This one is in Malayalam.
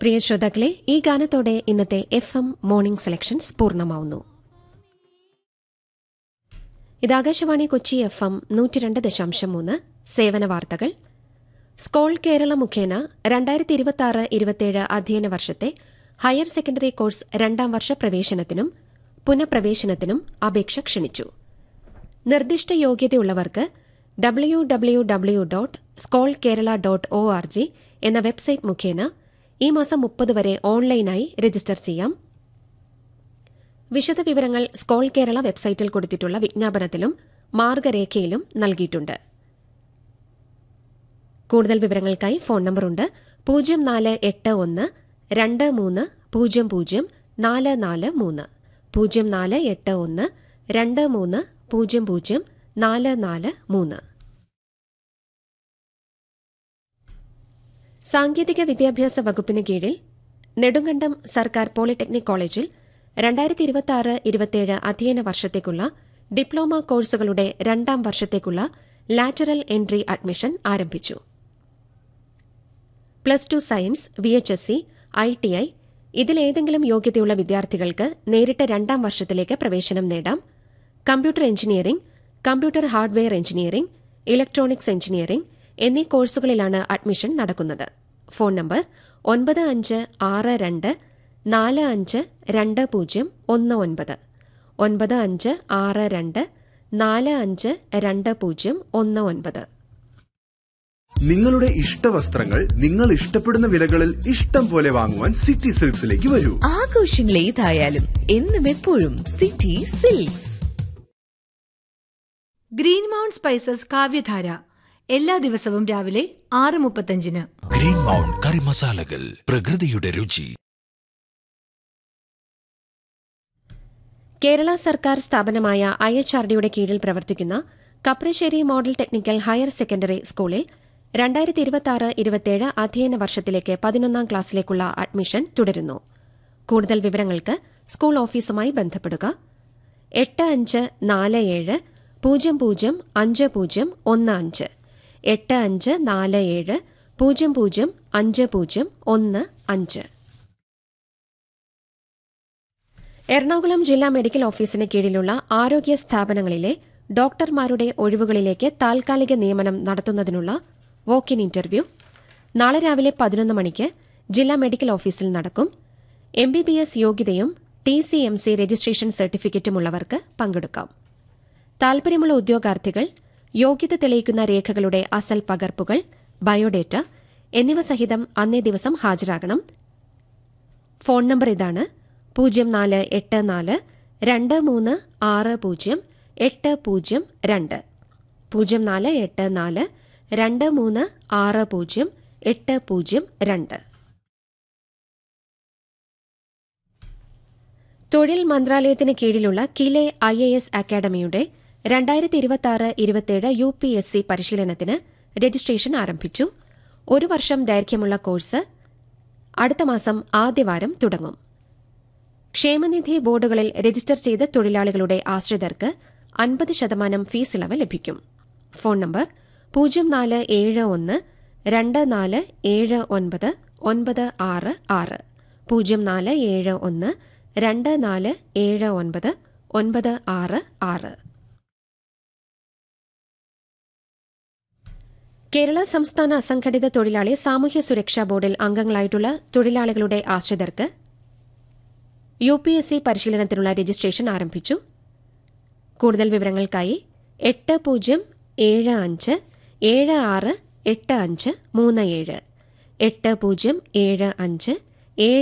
പ്രിയ ശ്രോതാക്കളെ ഈ ഗാനത്തോടെ ഇന്നത്തെ എഫ് എം മോർണിംഗ് സെലക്ഷൻസ് പൂർണ്ണമാവുന്നു ഇത് ആകാശവാണി കൊച്ചി എഫ് എം നൂറ്റിരണ്ട് ദശാംശം മൂന്ന് സേവന വാർത്തകൾ സ്കോൾ കേരള മുഖേന രണ്ടായിരത്തി ഇരുപത്തിയാറ് ഇരുപത്തിയേഴ് അധ്യയന വർഷത്തെ ഹയർ സെക്കൻഡറി കോഴ്സ് രണ്ടാം വർഷ പ്രവേശനത്തിനും പുനഃപ്രവേശനത്തിനും അപേക്ഷ ക്ഷണിച്ചു നിർദ്ദിഷ്ട യോഗ്യതയുള്ളവർക്ക് W W W dot Scole Kerala dot O R G എന്ന വെബ്സൈറ്റ് മുഖേന ഈ മാസം മുപ്പത് വരെ ഓൺലൈനായി രജിസ്റ്റർ ചെയ്യാം വിശദവിവരങ്ങൾ സ്കോൾ കേരള വെബ്സൈറ്റിൽ കൊടുത്തിട്ടുള്ള വിജ്ഞാപനത്തിലും മാർഗരേഖയിലും നൽകിയിട്ടുണ്ട് കൂടുതൽ വിവരങ്ങൾക്കായി ഫോൺ നമ്പറുണ്ട് പൂജ്യം നാല് എട്ട് ഒന്ന് രണ്ട് മൂന്ന് പൂജ്യം പൂജ്യം നാല് നാല് മൂന്ന് പൂജ്യം നാല് എട്ട് ഒന്ന് രണ്ട് മൂന്ന് പൂജ്യം പൂജ്യം നാല് നാല് മൂന്ന് സാങ്കേതിക വിദ്യാഭ്യാസ വകുപ്പിന് കീഴിൽ നെടുങ്കണ്ടം സർക്കാർ പോളിടെക്നിക് കോളേജിൽ രണ്ടായിരത്തി ഇരുപത്തിയാറ് ഇരുപത്തിയേഴ് അധ്യയന വർഷത്തേക്കുള്ള ഡിപ്ലോമ കോഴ്സുകളുടെ രണ്ടാം വർഷത്തേക്കുള്ള ലാറ്ററൽ എൻട്രി അഡ്മിഷൻ ആരംഭിച്ചു plus two science V H S C I T I ഇതിലേതെങ്കിലും യോഗ്യതയുള്ള വിദ്യാർത്ഥികൾക്ക് നേരിട്ട് രണ്ടാം വർഷത്തിലേക്ക് പ്രവേശനം നേടാം computer engineering computer hardware engineering electronics engineering എന്നീ കോഴ്സുകളിലാണ് അഡ്മിഷൻ നടക്കുന്നത് ഫോൺ നമ്പർ ഒൻപത് അഞ്ച് ആറ് രണ്ട് നാല് അഞ്ച് രണ്ട് പൂജ്യം ഒന്ന് ഒൻപത് ഒൻപത് അഞ്ച് ആറ് രണ്ട് നാല് അഞ്ച് രണ്ട് പൂജ്യം ഒന്ന് ഒൻപത് നിങ്ങളുടെ ഇഷ്ട വസ്ത്രങ്ങൾ നിങ്ങൾ ഇഷ്ടപ്പെടുന്ന വിലകളിൽ ഇഷ്ടം പോലെ വാങ്ങുവാൻ സിറ്റി സിൽക്സിലേക്ക് വരൂ ആഘോഷങ്ങൾ ഏതായാലും എന്നും എപ്പോഴും City Silks Green Mount Spices Kavyadhara എല്ലാ ദിവസവും രാവിലെ ആറ് മുപ്പത്തഞ്ചിന് ഗ്രീൻ മൗണ്ട് കറി മസാലകൾ പ്രകൃതിയുടെ രുചി കേരള സർക്കാർ സ്ഥാപനമായ ഐ എച്ച് ആർ ഡിയുടെ കീഴിൽ പ്രവർത്തിക്കുന്ന Kaprassery model technical higher secondary സ്കൂളിൽ രണ്ടായിരത്തി ഇരുപത്തിയാറ് ഇരുപത്തിയേഴ് അധ്യയന വർഷത്തിലേക്ക് പതിനൊന്നാം ക്ലാസ്സിലേക്കുള്ള അഡ്മിഷൻ തുടരുന്നു കൂടുതൽ വിവരങ്ങൾക്ക് സ്കൂൾ ഓഫീസുമായി ബന്ധപ്പെടുക എട്ട് അഞ്ച് നാല് ഏഴ് പൂജ്യം പൂജ്യം അഞ്ച് പൂജ്യം ഒന്ന് അഞ്ച് എട്ട് അഞ്ച് നാല് ഏഴ് പൂജ്യം പൂജ്യം അഞ്ച് പൂജ്യം ഒന്ന് അഞ്ച് എറണാകുളം ജില്ലാ മെഡിക്കൽ ഓഫീസിന് കീഴിലുള്ള ആരോഗ്യ സ്ഥാപനങ്ങളിലെ ഡോക്ടർമാരുടെ ഒഴിവുകളിലേക്ക് താൽക്കാലിക നിയമനം നടത്തുന്നതിനുള്ള വോക്ക് ഇൻ ഇന്റർവ്യൂ നാളെ രാവിലെ പതിനൊന്ന് മണിക്ക് ജില്ലാ മെഡിക്കൽ ഓഫീസിൽ നടക്കും എം ബി ബി എസ് യോഗ്യതയും T C M C registration സർട്ടിഫിക്കറ്റുമുള്ളവർക്ക് പങ്കെടുക്കാം താൽപര്യമുള്ള ഉദ്യോഗാർത്ഥികൾ യോഗ്യത തെളിയിക്കുന്ന രേഖകളുടെ അസൽ പകർപ്പുകൾ ബയോഡേറ്റ എന്നിവ സഹിതം അന്നേ ദിവസം ഹാജരാകണം ഫോൺ നമ്പർ ഇതാണ് പൂജ്യം നാല് എട്ട് നാല് രണ്ട് മൂന്ന് ആറ് പൂജ്യം എട്ട് പൂജ്യം രണ്ട് പൂജ്യം നാല് എട്ട് നാല് രണ്ട് മൂന്ന് ആറ് പൂജ്യം എട്ട് പൂജ്യം രണ്ട് തൊഴിൽ മന്ത്രാലയത്തിന് കീഴിലുള്ള കിലെ ഐ എ എസ് അക്കാദമിയുടെ രണ്ടായിരത്തി ഇരുപത്തിയാറ് ഇരുപത്തിയേഴ് യു പി എസ് സി പരിശീലനത്തിന് രജിസ്ട്രേഷൻ ആരംഭിച്ചു ഒരു വർഷം ദൈർഘ്യമുള്ള കോഴ്സ് അടുത്ത മാസം ആദ്യവാരം തുടങ്ങും ക്ഷേമനിധി ബോർഡുകളിൽ രജിസ്റ്റർ ചെയ്ത തൊഴിലാളികളുടെ ആശ്രിതർക്ക് അൻപത് ശതമാനം ഫീസ് ഇളവ് ലഭിക്കും ഫോൺ നമ്പർ പൂജ്യം നാല് ഏഴ് ഒന്ന് രണ്ട് നാല് ഏഴ് ഒൻപത് ഒൻപത് ആറ് ആറ് പൂജ്യം നാല് ഏഴ് ഒന്ന് രണ്ട് നാല് ഏഴ് ഒൻപത് ഒൻപത് ആറ് ആറ് കേരള സംസ്ഥാന അസംഘടിത തൊഴിലാളി സാമൂഹ്യ സുരക്ഷാ ബോർഡിൽ അംഗങ്ങളായിട്ടുള്ള തൊഴിലാളികളുടെ ആശ്രിതർക്ക് യു പി എസ് സി പരിശീലനത്തിനുള്ള രജിസ്ട്രേഷൻ ആരംഭിച്ചു കൂടുതൽ വിവരങ്ങൾക്കായി എട്ട് പൂജ്യം ഏഴ് അഞ്ച് ഏഴ് ആറ് എട്ട് അഞ്ച് മൂന്ന് ഏഴ് എട്ട് പൂജ്യം ഏഴ് അഞ്ച്